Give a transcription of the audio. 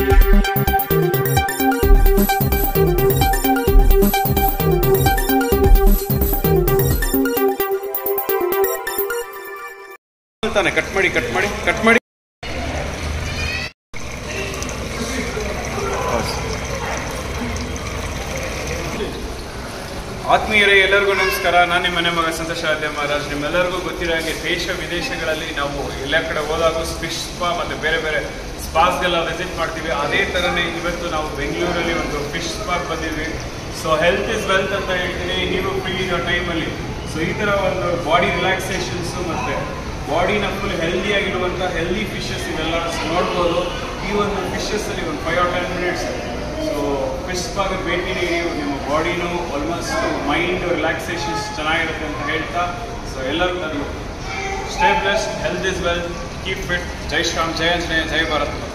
ತಾನೆ ಕಟ್ ಮಾಡಿ ಕಟ್ ಮಾಡಿ ಕಟ್ ಮಾಡಿ ಆತ್ಮೀಯರೇ ಎಲ್ಲರಿಗೂ ನಮಸ್ಕಾರ ನಾನು ನಿಮ್ಮ ಮನೆ ಮಗ ಸಂತೋಷ ಆದ್ಯ ಮಹಾರಾಜ್ ನಿಮ್ಮೆಲ್ಲರಿಗೂ ಗೊತ್ತಿರೋ ಹಾಗೆ ದೇಶ ವಿದೇಶಗಳಲ್ಲಿ ನಾವು ಎಲ್ಲ ಕಡೆ ಹೋದಾಗ ಫಿಶ್ ಸ್ಪಾ ಮತ್ತು ಬೇರೆ ಬೇರೆ ಸ್ಪಾಸ್ಗೆಲ್ಲ ವಿಸಿಟ್ ಮಾಡ್ತೀವಿ ಅದೇ ಥರನೇ ಇವತ್ತು ನಾವು ಬೆಂಗಳೂರಲ್ಲಿ ಒಂದು ಫಿಶ್ ಸ್ಪಾಕ್ ಬಂದಿದ್ವಿ ಸೊ ಹೆಲ್ತ್ ಇಸ್ ವೆಲ್ತ್ ಅಂತ ಹೇಳ್ತೀನಿ ನೀವು ಫ್ರೀ ಇರೋ ಟೈಮಲ್ಲಿ ಸೊ ಈ ಥರ ಒಂದು ಬಾಡಿ ರಿಲ್ಯಾಕ್ಸೇಷನ್ಸು ಮತ್ತು ಬಾಡಿನ ಫುಲ್ ಹೆಲ್ದಿಯಾಗಿರುವಂಥ ಹೆಲ್ದಿ ಫಿಶಸ್ ಇವೆಲ್ಲ ನೋಡ್ಬೋದು ಈ ಒಂದು ಫಿಶಸ್ಸಲ್ಲಿ ಒಂದು five or ten minutes so fish ಸ್ಪಾಗೆ ಭೇಟಿ ನೀಡಿ ನಿಮ್ಮ ಬಾಡಿನೂ ಆಲ್ಮೋಸ್ಟ್ ಮೈಂಡ್ ರಿಲ್ಯಾಕ್ಸೇಷನ್ಸ್ ಚೆನ್ನಾಗಿರುತ್ತೆ ಅಂತ ಹೇಳ್ತಾ ಸೊ ಎಲ್ಲರೂ ಅದು stay blessed health is wealth keep fit ಜೈ ಶ್ರಾಮ್ ಜೈ ಆಂಜನೇಯ ಜೈ ಭಾರತ್